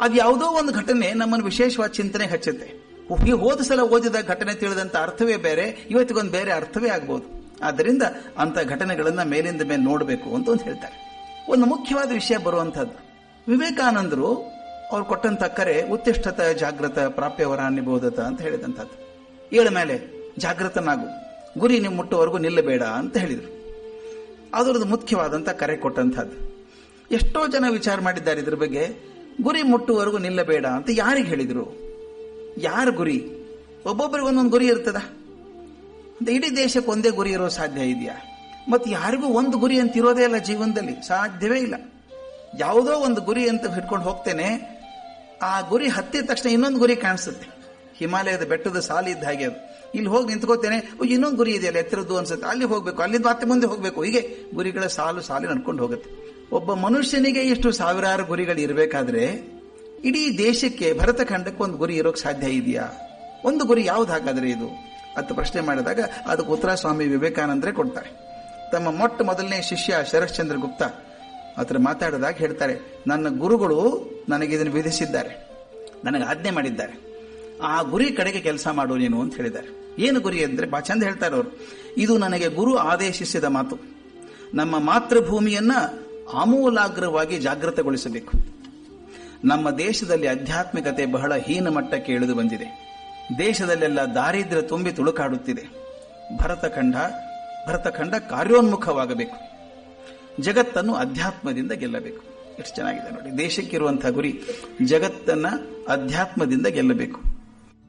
ಅದು ಯಾವುದೋ ಒಂದು ಘಟನೆ ನಮ್ಮನ್ನು ವಿಶೇಷವಾದ ಚಿಂತನೆ ಹಚ್ಚುತ್ತೆ ಈ ಹೋದ ಸಲ ಓದಿದ ಘಟನೆ ತಿಳಿದಂತ ಅರ್ಥವೇ ಬೇರೆ ಇವತ್ತಿಗೊಂದು ಬೇರೆ ಅರ್ಥವೇ ಆಗ್ಬೋದು ಆದ್ದರಿಂದ ಅಂತ ಘಟನೆಗಳನ್ನ ಮೇಲಿಂದ ಮೇಲೆ ನೋಡಬೇಕು ಅಂತ ಒಂದು ಹೇಳ್ತಾರೆ ಒಂದು ಮುಖ್ಯವಾದ ವಿಷಯ ಬರುವಂತಹದ್ದು ವಿವೇಕಾನಂದರು ಅವ್ರು ಕೊಟ್ಟಂತ ಕರೆ ಉತ್ತಿಷ್ಠತ ಜಾಗೃತ ಪ್ರಾಪ್ಯವರ ನಿಬೋಧತ ಅಂತ ಹೇಳಿದಂಥದ್ದು ಏಳ ಮೇಲೆ ಜಾಗೃತನಾಗು ಗುರಿ ನೀವು ಮುಟ್ಟುವವರೆಗೂ ನಿಲ್ಲಬೇಡ ಅಂತ ಹೇಳಿದರು ಅದರದ್ದು ಮುಖ್ಯವಾದಂತ ಕರೆ ಕೊಟ್ಟಂತಹದ್ದು ಎಷ್ಟೋ ಜನ ವಿಚಾರ ಮಾಡಿದ್ದಾರೆ ಇದ್ರ ಬಗ್ಗೆ ಗುರಿ ಮುಟ್ಟುವವರೆಗೂ ನಿಲ್ಲಬೇಡ ಅಂತ ಯಾರಿಗೆ ಹೇಳಿದರು ಯಾರ ಗುರಿ ಒಬ್ಬೊಬ್ಬರಿಗೆ ಒಂದೊಂದು ಗುರಿ ಇರ್ತದ ಅಂತ ಇಡೀ ದೇಶಕ್ಕೆ ಒಂದೇ ಗುರಿ ಇರೋ ಸಾಧ್ಯ ಇದೆಯಾ ಮತ್ತೆ ಯಾರಿಗೂ ಒಂದು ಗುರಿ ಅಂತ ಇರೋದೇ ಇಲ್ಲ ಜೀವನದಲ್ಲಿ ಸಾಧ್ಯವೇ ಇಲ್ಲ ಯಾವುದೋ ಒಂದು ಗುರಿ ಅಂತ ಹಿಡ್ಕೊಂಡು ಹೋಗ್ತೇನೆ ಆ ಗುರಿ ಹತ್ತಿದ ತಕ್ಷಣ ಇನ್ನೊಂದು ಗುರಿ ಕಾಣಿಸುತ್ತೆ ಹಿಮಾಲಯದ ಬೆಟ್ಟದ ಸಾಲಿ ಇದ್ದ ಹಾಗೆ ಅದು ಇಲ್ಲಿ ಹೋಗಿ ನಿಂತ್ಕೋತೇನೆ ಇನ್ನೊಂದು ಗುರಿ ಇದೆಯಲ್ಲ ಎತ್ತರದ್ದು ಅನ್ಸುತ್ತೆ ಅಲ್ಲಿ ಹೋಗ್ಬೇಕು ಅಲ್ಲಿಂದ ಮತ್ತೆ ಮುಂದೆ ಹೋಗ್ಬೇಕು ಹೀಗೆ ಗುರಿಗಳ ಸಾಲು ಸಾಲು ನಡ್ಕೊಂಡು ಹೋಗುತ್ತೆ ಒಬ್ಬ ಮನುಷ್ಯನಿಗೆ ಇಷ್ಟು ಸಾವಿರಾರು ಗುರಿಗಳು ಇರಬೇಕಾದ್ರೆ ಇಡೀ ದೇಶಕ್ಕೆ ಭರತಖಂಡಕ್ಕೆ ಒಂದು ಗುರಿ ಇರೋಕ್ ಸಾಧ್ಯ ಇದೆಯಾ ಒಂದು ಗುರಿ ಯಾವ್ದು ಹಾಗಾದ್ರೆ ಇದು ಅಂತ ಪ್ರಶ್ನೆ ಮಾಡಿದಾಗ ಅದಕ್ಕೆ ಉತ್ತರ ಸ್ವಾಮಿ ವಿವೇಕಾನಂದರೇ ಕೊಡ್ತಾರೆ ತಮ್ಮ ಮೊಟ್ಟ ಮೊದಲನೇ ಶಿಷ್ಯ ಶರಶ್ಚಂದ್ರ ಗುಪ್ತ ಹತ್ರ ಮಾತಾಡಿದಾಗ ಹೇಳ್ತಾರೆ ನನ್ನ ಗುರುಗಳು ನನಗೆ ಇದನ್ನು ವಿಧಿಸಿದ್ದಾರೆ ನನಗೆ ಆಜ್ಞೆ ಮಾಡಿದ್ದಾರೆ ಆ ಗುರಿ ಕಡೆಗೆ ಕೆಲಸ ಮಾಡು ನೀನು ಅಂತ ಹೇಳಿದ್ದಾರೆ ಏನು ಗುರಿ ಅಂದ್ರೆ ಬಾ ಚಂದ ಹೇಳ್ತಾರೆ ಅವರು ಇದು ನನಗೆ ಗುರು ಆದೇಶಿಸಿದ ಮಾತು ನಮ್ಮ ಮಾತೃಭೂಮಿಯನ್ನ ಆಮೂಲಾಗ್ರವಾಗಿ ಜಾಗೃತಗೊಳಿಸಬೇಕು ನಮ್ಮ ದೇಶದಲ್ಲಿ ಆಧ್ಯಾತ್ಮಿಕತೆ ಬಹಳ ಹೀನ ಮಟ್ಟಕ್ಕೆ ಇಳಿದು ಬಂದಿದೆ ದೇಶದಲ್ಲೆಲ್ಲ ದಾರಿದ್ರ್ಯ ತುಂಬಿ ತುಳುಕಾಡುತ್ತಿದೆ ಭರತಖಂಡ ಭರತಖಂಡ ಕಾರ್ಯೋನ್ಮುಖವಾಗಬೇಕು ಜಗತ್ತನ್ನು ಅಧ್ಯಾತ್ಮದಿಂದ ಗೆಲ್ಲಬೇಕು ಎಷ್ಟು ಚೆನ್ನಾಗಿದೆ ನೋಡಿ ದೇಶಕ್ಕಿರುವಂತಹ ಗುರಿ ಜಗತ್ತನ್ನ ಅಧ್ಯಾತ್ಮದಿಂದ ಗೆಲ್ಲಬೇಕು